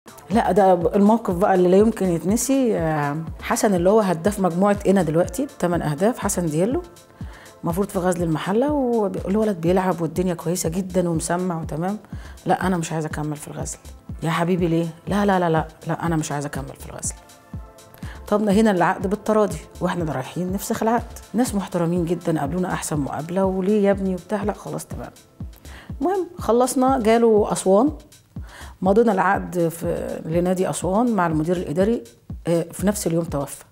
لا ده الموقف بقى اللي لا يمكن يتنسي آه، حسن اللي هو هداف مجموعه انا دلوقتي بثمان اهداف حسن ديالو المفروض في غزل المحله والولد بيلعب والدنيا كويسه جدا ومسمع وتمام لا انا مش عايزه اكمل في الغزل يا حبيبي ليه لا لا لا لا لا انا مش عايزه اكمل في الغزل طب هنا العقد بالتراضي واحنا اللي رايحين نفسخ العقد ناس محترمين جدا قابلونا احسن مقابله وليه يا ابني وبتاع لا خلاص تمام المهم خلصنا جاله اسوان مضينا العقد في لنادي اسوان مع المدير الاداري آه، في نفس اليوم توفى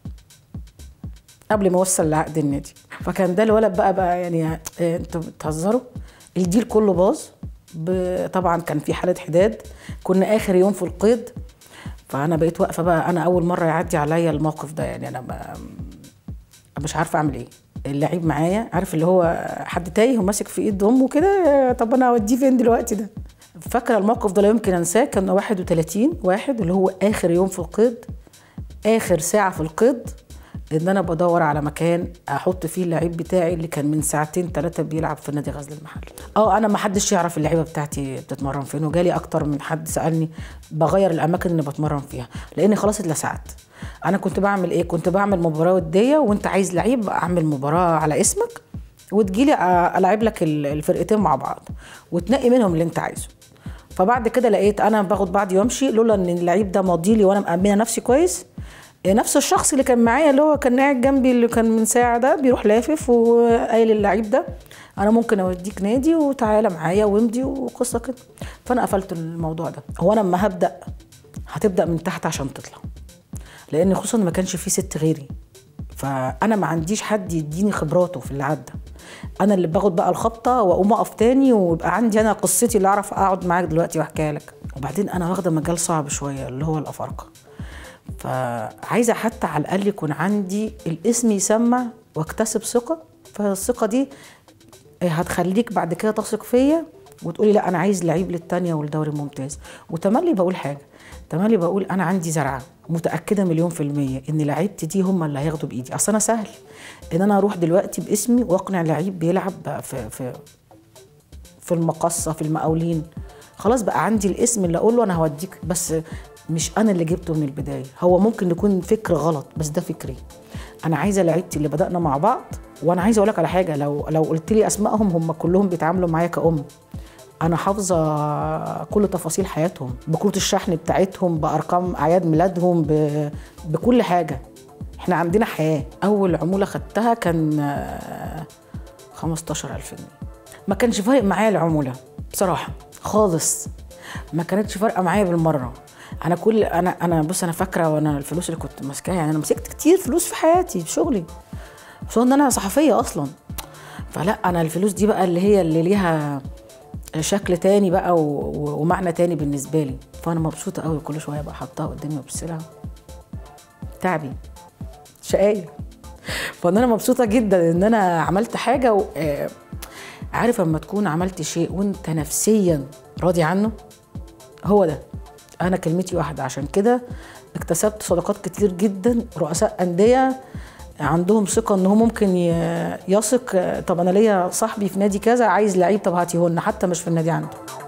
قبل ما وصل لعقد النادي فكان ده الولد بقى بقى يعني آه، انتوا بتهزروا الديل كله باظ ب- طبعا كان في حاله حداد كنا اخر يوم في القيد فانا بقيت واقفه بقى انا اول مره يعدي عليا الموقف ده يعني انا ما مش عارفه اعمل ايه اللعيب معايا عارف اللي هو حد تايه وماسك في ايد امه كده طب انا اوديه فين دلوقتي ده فاكره الموقف ده لا يمكن انساه كان 31 واحد اللي هو اخر يوم في القيد اخر ساعه في القيد ان انا بدور على مكان احط فيه اللعيب بتاعي اللي كان من ساعتين ثلاثه بيلعب في نادي غزل المحل اه انا ما حدش يعرف اللعيبه بتاعتي بتتمرن فين وجالي اكتر من حد سالني بغير الاماكن اللي بتمرن فيها لاني خلاص اتلسعت انا كنت بعمل ايه كنت بعمل مباراه وديه وانت عايز لعيب اعمل مباراه على اسمك وتجيلي أ- العب لك ال- الفرقتين مع بعض وتنقي منهم اللي انت عايزه فبعد كده لقيت انا باخد بعضي وامشي لولا ان اللعيب ده ماضي لي وانا مأمنه نفسي كويس نفس الشخص اللي كان معايا اللي هو كان قاعد جنبي اللي كان من ساعه ده بيروح لافف وقايل للعيب ده انا ممكن اوديك نادي وتعالى معايا وامضي وقصه كده فانا قفلت الموضوع ده هو انا لما هبدا هتبدا من تحت عشان تطلع لان خصوصا ما كانش في ست غيري فانا ما عنديش حد يديني خبراته في اللي عدى انا اللي باخد بقى الخبطه واقوم اقف تاني ويبقى عندي انا قصتي اللي اعرف اقعد معاك دلوقتي واحكيها لك وبعدين انا واخده مجال صعب شويه اللي هو الافارقه فعايزه حتى على الاقل يكون عندي الاسم يسمع واكتسب ثقه فالثقه دي هتخليك بعد كده تثق فيا وتقولي لا انا عايز لعيب للتانية والدوري الممتاز وتملي بقول حاجه تملي بقول انا عندي زرعه متاكده مليون في الميه ان لعيبتي دي هم اللي هياخدوا بايدي اصل انا سهل ان انا اروح دلوقتي باسمي واقنع لعيب بيلعب بقى في في في المقصه في المقاولين خلاص بقى عندي الاسم اللي اقول له انا هوديك بس مش انا اللي جبته من البدايه هو ممكن يكون فكر غلط بس ده فكري انا عايزه لعيبتي اللي بدانا مع بعض وانا عايزه اقول لك على حاجه لو لو قلت لي اسمائهم هم كلهم بيتعاملوا معايا كأم انا حافظه كل تفاصيل حياتهم بكروت الشحن بتاعتهم بارقام اعياد ميلادهم ب... بكل حاجه احنا عندنا حياه اول عموله خدتها كان آه، 15000 جنيه ما كانش فارق معايا العموله بصراحه خالص ما كانتش فارقه معايا بالمره انا كل انا انا بص انا فاكره وانا الفلوس اللي كنت ماسكاها يعني انا مسكت كتير فلوس في حياتي في شغلي خصوصا ان انا صحفيه اصلا فلا انا الفلوس دي بقى اللي هي اللي ليها شكل تاني بقى و... و... ومعنى تاني بالنسبه لي فانا مبسوطه قوي كل شويه بقى حطها قدامي وابص لها تعبي شقايه فانا مبسوطه جدا ان انا عملت حاجه و... آه، عارف لما تكون عملت شيء وانت نفسيا راضي عنه هو ده انا كلمتي واحده عشان كده اكتسبت صداقات كتير جدا رؤساء انديه عندهم ثقه ان هو ممكن ي- يثق طب انا ليا صاحبي في نادي كذا عايز لعيب طب هاتيه لنا حتى مش في النادي عنده